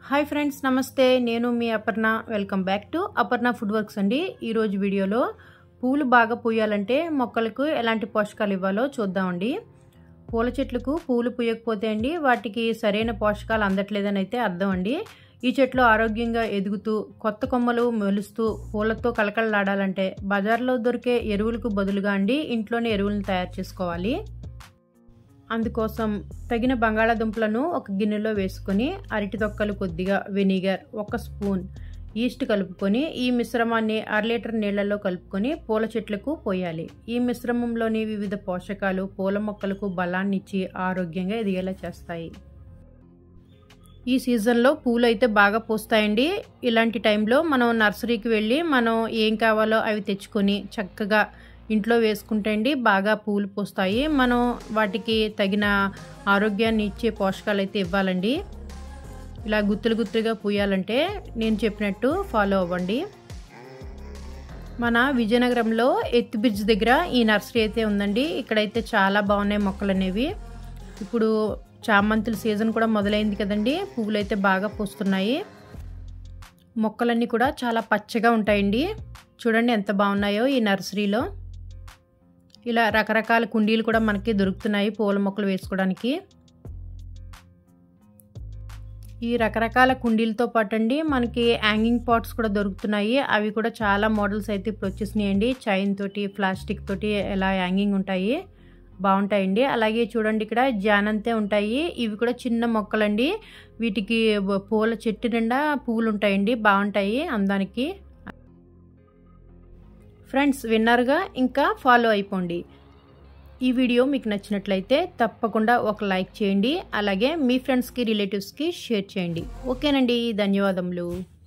hi friends నమస్తే నేను మీ Aparna welcome back to Aparna food works అండి ఈరోజు వీడియోలో పూలు బాగా పూయాలంటే మొక్కలకు ఎలాంటి పోషకాలు ఇవ్వాలో చూద్దామండి పూల చెట్లకు పూలు పూయకపోతే అండి వాటికి సరైన పోషకాలు అందట్లేదని అయితే అర్థం అండి ఈ చెట్లు ఆరోగ్యంగా ఎదుగుతూ కొత్త కొమ్మలు మెలుస్తూ పూలతో కలకలలాడాలంటే బజార్లో దొరికే ఎరువులకు బదులుగా అండి ఇంట్లోనే ఎరువులను తయారు చేసుకోవాలి అందుకోసం తగిన బంగాళాదుంపలను ఒక గిన్నెలో వేసుకొని అరటి తొక్కలు కొద్దిగా వెనిగర్ ఒక స్పూన్ ఈస్ట్ కలుపుకొని ఈ మిశ్రమాన్ని అర లీటర్ నీళ్లలో కలుపుకొని పూల చెట్లకు పోయాలి ఈ మిశ్రమంలోని వివిధ పోషకాలు పూల మొక్కలకు బలాన్ని ఇచ్చి ఆరోగ్యంగా ఎదిగేలా చేస్తాయి ఈ సీజన్లో పూలు అయితే బాగా పూస్తాయండి ఇలాంటి టైంలో మనం నర్సరీకి వెళ్ళి మనం ఏం కావాలో అవి తెచ్చుకొని చక్కగా ఇంట్లో వేసుకుంటే అండి బాగా పూలు పూస్తాయి మనం వాటికి తగిన ఆరోగ్యాన్ని ఇచ్చే పోషకాలు అయితే ఇవ్వాలండి ఇలా గుత్తులు గుత్తులుగా పూయాలంటే నేను చెప్పినట్టు ఫాలో అవ్వండి మన విజయనగరంలో ఎత్తు బ్రిడ్జ్ దగ్గర ఈ నర్సరీ అయితే ఉందండి ఇక్కడైతే చాలా బాగున్నాయి మొక్కలు అనేవి ఇప్పుడు చామంతుల సీజన్ కూడా మొదలైంది కదండి పువ్వులు అయితే బాగా పూస్తున్నాయి మొక్కలన్నీ కూడా చాలా పచ్చగా ఉంటాయండి చూడండి ఎంత బాగున్నాయో ఈ నర్సరీలో ఇలా రకరకాల కుండీలు కూడా మనకి దొరుకుతున్నాయి పూల మొక్కలు వేసుకోవడానికి ఈ రకరకాల కుండీలతో పాటు అండి మనకి హ్యాంగింగ్ పాట్స్ కూడా దొరుకుతున్నాయి అవి కూడా చాలా మోడల్స్ అయితే ఇప్పుడు వచ్చేసినాయండి చైన్ తోటి ప్లాస్టిక్ తోటి ఎలా హ్యాంగింగ్ ఉంటాయి బాగుంటాయండి అలాగే చూడండి ఇక్కడ జానంతే ఉంటాయి ఇవి కూడా చిన్న మొక్కలండి వీటికి పూల చెట్టు నిండా పువ్వులు ఉంటాయండి బాగుంటాయి అందానికి ఫ్రెండ్స్ విన్నర్గా ఇంకా ఫాలో అయిపోండి ఈ వీడియో మీకు నచ్చినట్లయితే తప్పకుండా ఒక లైక్ చేయండి అలాగే మీ ఫ్రెండ్స్కి రిలేటివ్స్కి షేర్ చేయండి ఓకేనండి ధన్యవాదములు